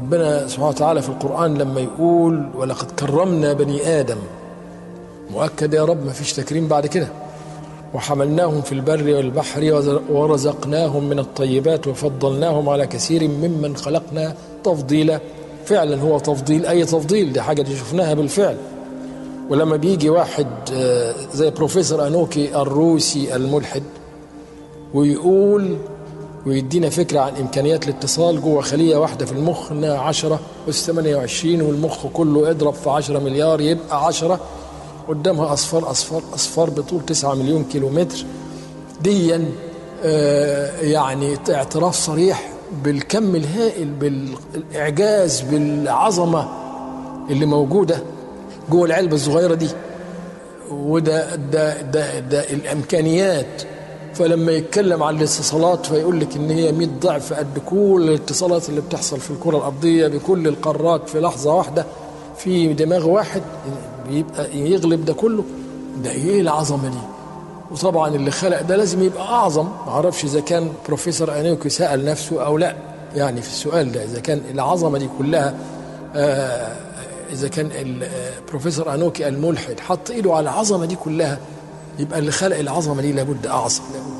ربنا سبحانه وتعالى في القرآن لما يقول ولقد كرمنا بني آدم مؤكد يا رب ما فيش تكريم بعد كده وحملناهم في البر والبحر ورزقناهم من الطيبات وفضلناهم على كثير ممن خلقنا تفضيلا فعلا هو تفضيل اي تفضيل دي حاجه دي شفناها بالفعل ولما بيجي واحد زي بروفيسور انوكي الروسي الملحد ويقول ويدينا فكرة عن إمكانيات الاتصال جوه خلية واحدة في المخ إنها 10 أس 28 والمخ كله اضرب في 10 مليار يبقى 10 قدامها أصفار أصفار أصفار بطول 9 مليون كيلو متر ديا آه يعني اعتراف صريح بالكم الهائل بالإعجاز بالعظمة اللي موجودة جوه العلبة الصغيرة دي وده ده ده ده الإمكانيات فلما يتكلم عن الاتصالات فيقول لك ان هي 100 ضعف قد كل الاتصالات اللي بتحصل في الكره الارضيه بكل القارات في لحظه واحده في دماغ واحد بيبقى يغلب ده كله ده ايه العظمه دي وطبعا اللي خلق ده لازم يبقى اعظم ما اعرفش اذا كان بروفيسور انيوكي سال نفسه او لا يعني في السؤال ده اذا كان العظمه دي كلها آه اذا كان البروفيسور انوكي الملحد حط ايده على العظمه دي كلها يبقى اللي خلق العظمه دي لابد اعظم لابد